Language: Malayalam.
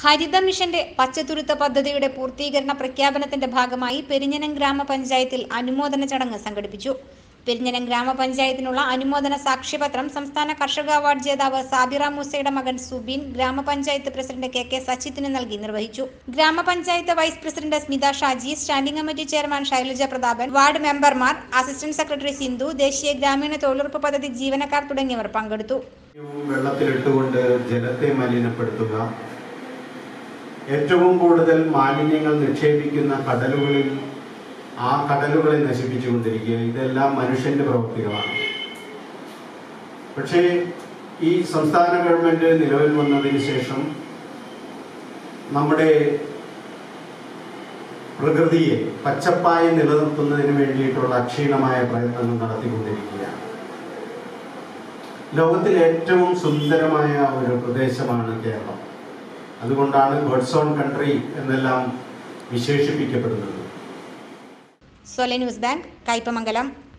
ഹരിത മിഷന്റെ പച്ചത്തുരുത്ത പദ്ധതിയുടെ പൂർത്തീകരണ പ്രഖ്യാപനത്തിന്റെ ഭാഗമായി പെരിഞ്ഞനം ഗ്രാമപഞ്ചായത്തിൽ അനുമോദന ചടങ്ങ് സംഘടിപ്പിച്ചു പെരിഞ്ഞനം ഗ്രാമപഞ്ചായത്തിനുള്ള അനുമോദന സാക്ഷ്യപത്രം സംസ്ഥാന കർഷക അവാർഡ് ജേതാവ് സാബിറ മൂസയുടെ മകൻ സുബിൻ ഗ്രാമപഞ്ചായത്ത് പ്രസിഡന്റ് കെ കെ സച്ചിത്തിന് നൽകി നിർവഹിച്ചു gram panchayat vice president Smitha Shaji standing committee chairman Shailaja Prathapan ward മെമ്പർമാർ അസിസ്റ്റന്റ് സെക്രട്ടറി സിന്ധു ദേശീയ ഗ്രാമീണ തൊഴിലുറപ്പ് പദ്ധതി ജീവനക്കാർ തുടങ്ങിയവർ പങ്കെടുത്തു വെള്ളത്തിലിട്ടുകൊണ്ട് ജലത്തെ മലിനപ്പെടുത്തുക ഏറ്റവും കൂടുതൽ മാലിന്യങ്ങൾ നിക്ഷേപിക്കുന്ന കടലുകളിൽ ആ കടലുകളെ നശിപ്പിച്ചുകൊണ്ടിരിക്കുക ഇതെല്ലാം മനുഷ്യന്റെ പ്രവൃത്തികളാണ് പക്ഷേ ഈ സംസ്ഥാന ഗവൺമെന്റ് നിലവിൽ വന്നതിന് ശേഷം നമ്മുടെ പ്രകൃതിയെ പച്ചപ്പായി നിലനിർത്തുന്നതിന് വേണ്ടിയിട്ടുള്ള അക്ഷീണമായ പ്രയത്നങ്ങൾ നടത്തിക്കൊണ്ടിരിക്കുകയാണ് ലോകത്തിലെ ഏറ്റവും സുന്ദരമായ ഒരു പ്രദേശമാണ് കേരളം അതുകൊണ്ടാണ് ഗോഡ്സ് ഓൺ കൺട്രി എന്നെല്ലാം വിശേഷിപ്പിക്കപ്പെടുന്നത് സൊലെ ന്യൂസ് ബാങ്ക് കയ്പമംഗലം